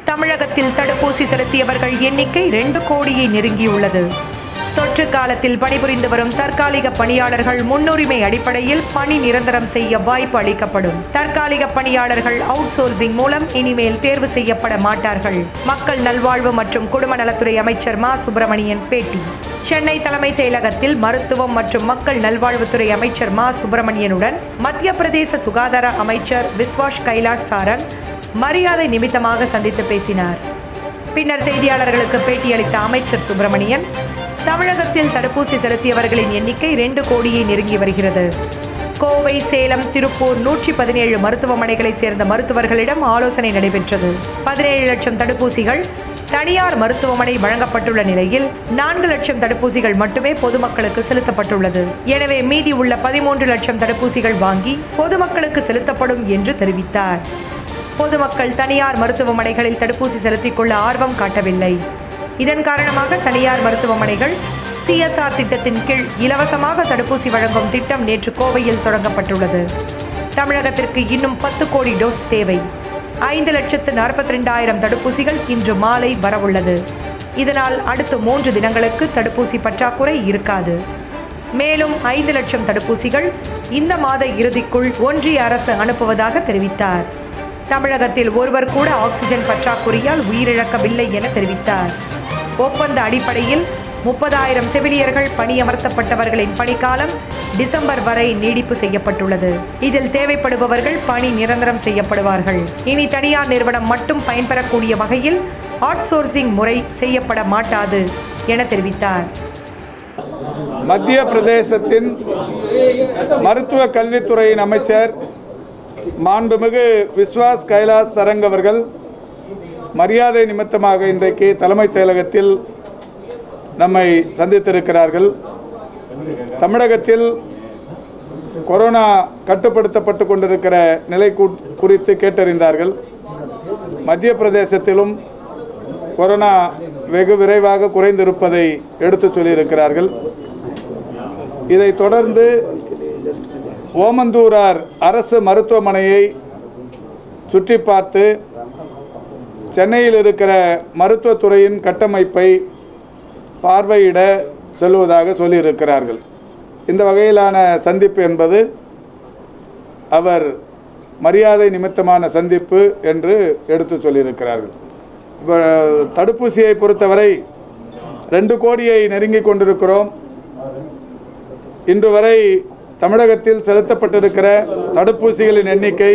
தமிழகத்தில் தடுப்பூசி செலுத்தியவர்கள் எண்ணிக்கை ரெண்டு கோடியை நெருங்கியுள்ளது தொற்று காலத்தில் பணிபுரிந்து வரும் தற்காலிக பணியாளர்கள் முன்னுரிமை அடிப்படையில் பணி நிரந்தரம் செய்ய வாய்ப்பு அளிக்கப்படும் தற்காலிக பணியாளர்கள் அவுட் சோர்சிங் மூலம் இனிமேல் தேர்வு செய்யப்பட மாட்டார்கள் மக்கள் நல்வாழ்வு மற்றும் குடும்ப நலத்துறை அமைச்சர் மா சுப்பிரமணியன் பேட்டி சென்னை தலைமை செயலகத்தில் மருத்துவம் மற்றும் மக்கள் நல்வாழ்வுத்துறை அமைச்சர் மா சுப்பிரமணியனுடன் மத்திய பிரதேச சுகாதார அமைச்சர் விஸ்வாஷ் கைலாஷ் சாரங் மரியாதை நிமித்தமாக சந்தித்து பேசினார் பின்னர் செய்தியாளர்களுக்கு பேட்டியளித்த அமைச்சர் சுப்பிரமணியன் தமிழகத்தில் தடுப்பூசி செலுத்தியவர்களின் எண்ணிக்கை ரெண்டு கோடியை நெருங்கி வருகிறது கோவை சேலம் திருப்பூர் நூற்றி பதினேழு மருத்துவமனைகளைச் சேர்ந்த மருத்துவர்களிடம் ஆலோசனை நடைபெற்றது பதினேழு லட்சம் தடுப்பூசிகள் தனியார் மருத்துவமனை வழங்கப்பட்டுள்ள நிலையில் நான்கு லட்சம் தடுப்பூசிகள் மட்டுமே பொதுமக்களுக்கு செலுத்தப்பட்டுள்ளது எனவே மீதி உள்ள பதிமூன்று லட்சம் தடுப்பூசிகள் வாங்கி பொதுமக்களுக்கு செலுத்தப்படும் என்று தெரிவித்தார் பொதுமக்கள் தனியார் மருத்துவமனைகளில் தடுப்பூசி செலுத்திக் கொள்ள ஆர்வம் காட்டவில்லை இதன் காரணமாக தனியார் மருத்துவமனைகள் சிஎஸ்ஆர் திட்டத்தின் கீழ் இலவசமாக தடுப்பூசி வழங்கும் திட்டம் நேற்று கோவையில் தொடங்கப்பட்டுள்ளது தமிழகத்திற்கு இன்னும் பத்து கோடி டோஸ் தேவை ஐந்து லட்சத்து நாற்பத்தி ரெண்டாயிரம் தடுப்பூசிகள் இன்று மாலை வரவுள்ளது இதனால் அடுத்த மூன்று தினங்களுக்கு தடுப்பூசி பற்றாக்குறை இருக்காது மேலும் ஐந்து லட்சம் தடுப்பூசிகள் இந்த மாத இறுதிக்குள் ஒன்றிய அரசு அனுப்புவதாக தெரிவித்தார் தமிழகத்தில் ஒருவர் கூட ஆக்சிஜன் பற்றாக்குறையால் உயிரிழக்கவில்லை என தெரிவித்தார் ஒப்பந்த அடிப்படையில் முப்பதாயிரம் செவிலியர்கள் பணியமர்த்தப்பட்டவர்களின் பணிக்காலம் டிசம்பர் வரை நீடிப்பு செய்யப்பட்டுள்ளது இதில் தேவைப்படுபவர்கள் பணி நிரந்தரம் செய்யப்படுவார்கள் இனி தனியார் நிறுவனம் மட்டும் பயன்பெறக்கூடிய வகையில் அவுட்சோர்சிங் முறை செய்யப்பட மாட்டாது என தெரிவித்தார் மத்திய பிரதேசத்தின் மருத்துவ கல்வித்துறையின் அமைச்சர் மாண்புமிகு விஸ்வாஸ் கைலாஸ் சரங் அவர்கள் மரியாதை நிமித்தமாக இன்றைக்கு தலைமைச் செயலகத்தில் நம்மை சந்தித்திருக்கிறார்கள் தமிழகத்தில் கொரோனா கட்டுப்படுத்தப்பட்டு கொண்டிருக்கிற நிலை கு- குறித்து கேட்டறிந்தார்கள் மத்திய பிரதேசத்திலும் கொரோனா வெகு விரைவாக குறைந்திருப்பதை எடுத்துச் சொல்லியிருக்கிறார்கள் இதைத் தொடர்ந்து ஓமந்தூரார் அரசு மருத்துவமனையை சுற்றி பார்த்து சென்னையில் இருக்கிற மருத்துவத்துறையின் கட்டமைப்பை பார்வையிட செல்வதாக சொல்லியிருக்கிறார்கள் இந்த வகையிலான சந்திப்பு என்பது அவர் மரியாதை நிமித்தமான சந்திப்பு என்று எடுத்து சொல்லியிருக்கிறார்கள் இப்போ தடுப்பூசியை பொறுத்தவரை ரெண்டு கோடியை நெருங்கி கொண்டிருக்கிறோம் இன்று வரை தமிழகத்தில் செலுத்தப்பட்டிருக்கிற தடுப்பூசிகளின் எண்ணிக்கை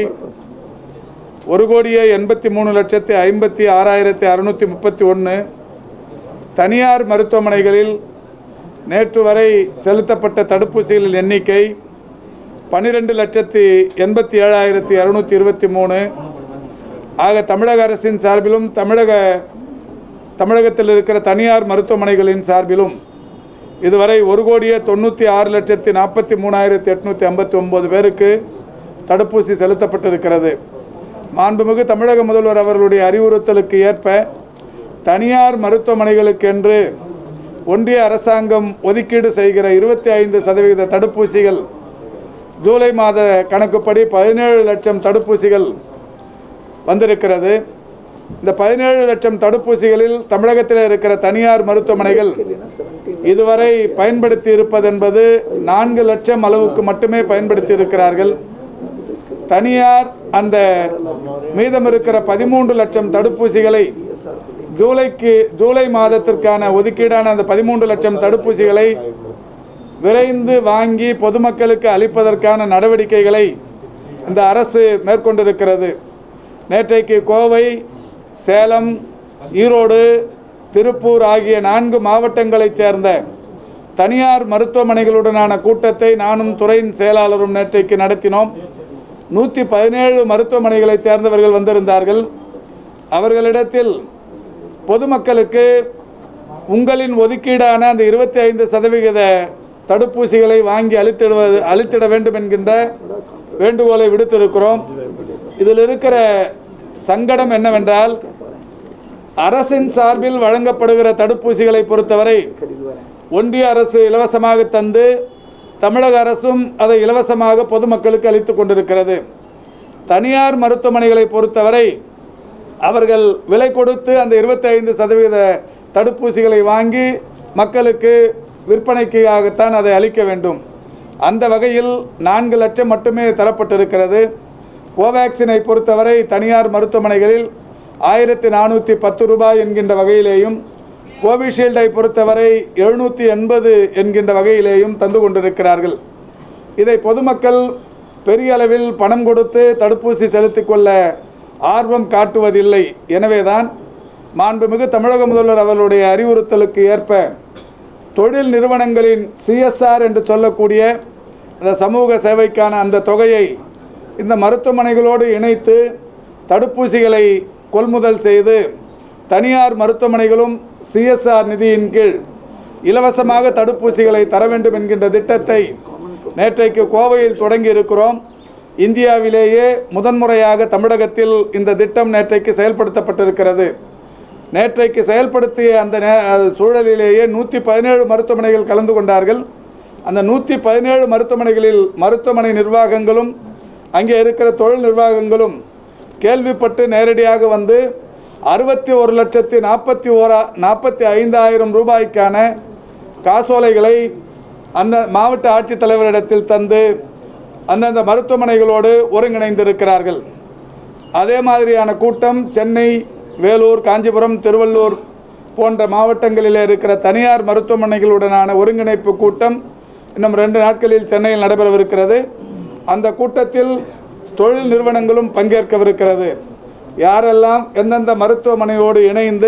ஒரு கோடியே எண்பத்தி மூணு லட்சத்தி ஐம்பத்தி ஆறாயிரத்தி அறுநூற்றி முப்பத்தி ஒன்று தனியார் மருத்துவமனைகளில் நேற்று வரை செலுத்தப்பட்ட தடுப்பூசிகளின் எண்ணிக்கை பன்னிரெண்டு லட்சத்தி எண்பத்தி ஏழாயிரத்தி இரநூத்தி இருபத்தி மூணு ஆக தமிழக அரசின் சார்பிலும் தமிழக தமிழகத்தில் இருக்கிற தனியார் மருத்துவமனைகளின் சார்பிலும் இதுவரை ஒரு கோடியே தொண்ணூற்றி ஆறு லட்சத்தி நாற்பத்தி மூணாயிரத்தி எட்நூற்றி ஐம்பத்தி ஒம்பது பேருக்கு தடுப்பூசி செலுத்தப்பட்டிருக்கிறது மாண்புமிகு தமிழக முதல்வர் அவர்களுடைய அறிவுறுத்தலுக்கு ஏற்ப தனியார் மருத்துவமனைகளுக்கென்று ஒன்றிய அரசாங்கம் ஒதுக்கீடு செய்கிற இருபத்தி ஐந்து சதவிகித தடுப்பூசிகள் ஜூலை மாத கணக்குப்படி பதினேழு லட்சம் தடுப்பூசிகள் வந்திருக்கிறது இந்த பதினேழு லட்சம் தடுப்பூசிகளில் தமிழகத்தில் இருக்கிற தனியார் மருத்துவமனைகள் இதுவரை பயன்படுத்தி இருப்பது என்பது நான்கு லட்சம் அளவுக்கு மட்டுமே பயன்படுத்தி இருக்கிறார்கள் தனியார் அந்த மீதம் இருக்கிற பதிமூன்று லட்சம் தடுப்பூசிகளை ஜூலைக்கு ஜூலை மாதத்திற்கான ஒதுக்கீடான அந்த பதிமூன்று லட்சம் தடுப்பூசிகளை விரைந்து வாங்கி பொதுமக்களுக்கு அளிப்பதற்கான நடவடிக்கைகளை இந்த அரசு மேற்கொண்டிருக்கிறது நேற்றைக்கு கோவை சேலம் ஈரோடு திருப்பூர் ஆகிய நான்கு மாவட்டங்களைச் சேர்ந்த தனியார் மருத்துவமனைகளுடனான கூட்டத்தை நானும் துறையின் செயலாளரும் நேற்றைக்கு நடத்தினோம் நூற்றி பதினேழு மருத்துவமனைகளைச் சேர்ந்தவர்கள் வந்திருந்தார்கள் அவர்களிடத்தில் பொதுமக்களுக்கு உங்களின் ஒதுக்கீடான அந்த இருபத்தி ஐந்து சதவிகித தடுப்பூசிகளை வாங்கி அளித்திடுவது அளித்திட வேண்டும் என்கின்ற வேண்டுகோளை விடுத்திருக்கிறோம் இதில் இருக்கிற சங்கடம் என்னவென்றால் அரசின் சார்பில் வழங்கப்படுகிற தடுப்பூசிகளை பொறுத்தவரை ஒன்றிய அரசு இலவசமாக தந்து தமிழக அரசும் அதை இலவசமாக பொதுமக்களுக்கு அளித்து கொண்டிருக்கிறது தனியார் மருத்துவமனைகளை பொறுத்தவரை அவர்கள் விலை கொடுத்து அந்த 25% சதவீத தடுப்பூசிகளை வாங்கி மக்களுக்கு விற்பனைக்காகத்தான் அதை அளிக்க வேண்டும் அந்த வகையில் நான்கு லட்சம் மட்டுமே தரப்பட்டிருக்கிறது கோவேக்சினை பொறுத்தவரை தனியார் மருத்துவமனைகளில் ஆயிரத்தி நானூற்றி பத்து ரூபாய் என்கின்ற வகையிலேயும் கோவிஷீல்டை பொறுத்தவரை எழுநூற்றி எண்பது என்கின்ற வகையிலேயும் தந்து கொண்டிருக்கிறார்கள் இதை பொதுமக்கள் பெரிய அளவில் பணம் கொடுத்து தடுப்பூசி செலுத்திக் கொள்ள ஆர்வம் காட்டுவதில்லை எனவேதான் மாண்புமிகு தமிழக முதல்வர் அவர்களுடைய அறிவுறுத்தலுக்கு ஏற்ப தொழில் நிறுவனங்களின் சிஎஸ்ஆர் என்று சொல்லக்கூடிய அந்த சமூக சேவைக்கான அந்த தொகையை இந்த மருத்துவமனைகளோடு இணைத்து தடுப்பூசிகளை கொள்முதல் செய்து தனியார் மருத்துவமனைகளும் சிஎஸ்ஆர் நிதியின் கீழ் இலவசமாக தடுப்பூசிகளை தர வேண்டும் என்கின்ற திட்டத்தை நேற்றைக்கு கோவையில் தொடங்கி இருக்கிறோம் இந்தியாவிலேயே முதன்முறையாக தமிழகத்தில் இந்த திட்டம் நேற்றைக்கு செயல்படுத்தப்பட்டிருக்கிறது நேற்றைக்கு செயல்படுத்திய அந்த நே- அது சூழலிலேயே நூற்றி பதினேழு மருத்துவமனைகள் கலந்து கொண்டார்கள் அந்த நூற்றி பதினேழு மருத்துவமனைகளில் மருத்துவமனை நிர்வாகங்களும் அங்கே இருக்கிற தொழில் நிர்வாகங்களும் கேள்விப்பட்டு நேரடியாக வந்து அறுபத்தி ஒரு லட்சத்தி நாற்பத்தி ஓரா நாற்பத்தி ஐந்தாயிரம் ரூபாய்க்கான காசோலைகளை அந்த மாவட்ட ஆட்சித்தலைவரிடத்தில் தந்து அந்தந்த மருத்துவமனைகளோடு ஒருங்கிணைந்திருக்கிறார்கள் அதே மாதிரியான கூட்டம் சென்னை வேலூர் காஞ்சிபுரம் திருவள்ளூர் போன்ற மாவட்டங்களில் இருக்கிற தனியார் மருத்துவமனைகளுடனான ஒருங்கிணைப்பு கூட்டம் இன்னும் ரெண்டு நாட்களில் சென்னையில் நடைபெறவிருக்கிறது அந்த கூட்டத்தில் தொழில் நிறுவனங்களும் பங்கேற்கவிருக்கிறது யாரெல்லாம் எந்தெந்த மருத்துவமனையோடு இணைந்து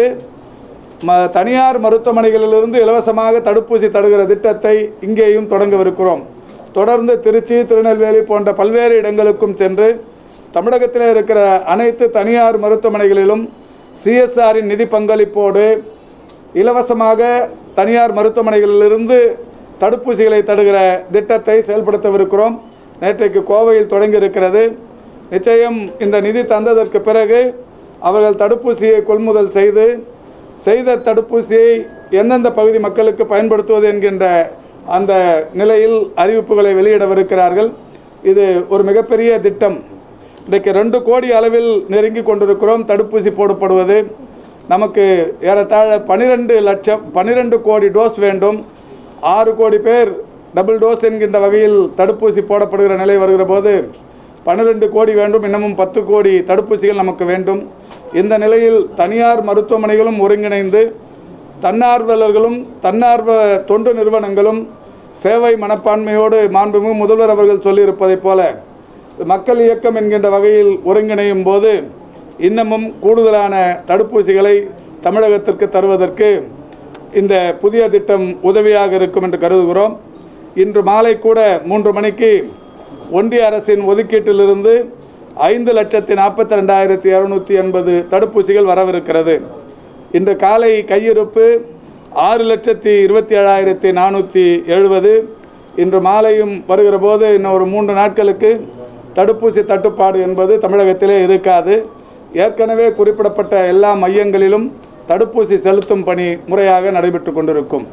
ம தனியார் மருத்துவமனைகளிலிருந்து இலவசமாக தடுப்பூசி தடுகிற திட்டத்தை இங்கேயும் தொடங்கவிருக்கிறோம் தொடர்ந்து திருச்சி திருநெல்வேலி போன்ற பல்வேறு இடங்களுக்கும் சென்று தமிழகத்தில் இருக்கிற அனைத்து தனியார் மருத்துவமனைகளிலும் சிஎஸ்ஆரின் நிதி பங்களிப்போடு இலவசமாக தனியார் மருத்துவமனைகளிலிருந்து தடுப்பூசிகளை தடுகிற திட்டத்தை செயல்படுத்தவிருக்கிறோம் நேற்றைக்கு கோவையில் தொடங்கி இருக்கிறது நிச்சயம் இந்த நிதி தந்ததற்கு பிறகு அவர்கள் தடுப்பூசியை கொள்முதல் செய்து செய்த தடுப்பூசியை எந்தெந்த பகுதி மக்களுக்கு பயன்படுத்துவது என்கின்ற அந்த நிலையில் அறிவிப்புகளை வெளியிடவிருக்கிறார்கள் இது ஒரு மிகப்பெரிய திட்டம் இன்றைக்கு ரெண்டு கோடி அளவில் நெருங்கி கொண்டிருக்கிறோம் தடுப்பூசி போடப்படுவது நமக்கு ஏறத்தாழ பன்னிரெண்டு லட்சம் பன்னிரெண்டு கோடி டோஸ் வேண்டும் ஆறு கோடி பேர் டபுள் டோஸ் என்கின்ற வகையில் தடுப்பூசி போடப்படுகிற நிலை வருகிற போது பன்னிரெண்டு கோடி வேண்டும் இன்னமும் பத்து கோடி தடுப்பூசிகள் நமக்கு வேண்டும் இந்த நிலையில் தனியார் மருத்துவமனைகளும் ஒருங்கிணைந்து தன்னார்வலர்களும் தன்னார்வ தொண்டு நிறுவனங்களும் சேவை மனப்பான்மையோடு மாண்புமிகு முதல்வர் அவர்கள் சொல்லியிருப்பதைப் போல மக்கள் இயக்கம் என்கின்ற வகையில் ஒருங்கிணையும் போது இன்னமும் கூடுதலான தடுப்பூசிகளை தமிழகத்திற்கு தருவதற்கு இந்த புதிய திட்டம் உதவியாக இருக்கும் என்று கருதுகிறோம் இன்று மாலை கூட மூன்று மணிக்கு ஒன்றிய அரசின் ஒதுக்கீட்டிலிருந்து ஐந்து லட்சத்தி நாற்பத்தி ரெண்டாயிரத்தி இரநூத்தி எண்பது தடுப்பூசிகள் வரவிருக்கிறது இன்று காலை கையிருப்பு ஆறு லட்சத்தி இருபத்தி ஏழாயிரத்தி நானூற்றி எழுபது இன்று மாலையும் வருகிற போது இன்னும் ஒரு மூன்று நாட்களுக்கு தடுப்பூசி தட்டுப்பாடு என்பது தமிழகத்திலே இருக்காது ஏற்கனவே குறிப்பிடப்பட்ட எல்லா மையங்களிலும் தடுப்பூசி செலுத்தும் பணி முறையாக நடைபெற்று கொண்டிருக்கும்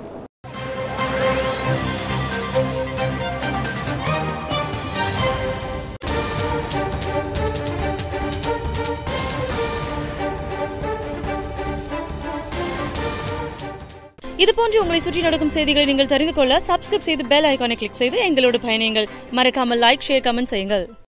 இது போன்று உங்களை சுற்றி நடக்கும் செய்திகளை நீங்கள் தெரிந்து கொள்ள சப்ஸ்கிரைப் செய்து பெல் ஐகானை கிளிக் செய்து எங்களோடு பயணியுங்கள் மறக்காமல் லைக் ஷேர் கமெண்ட் செய்யுங்கள்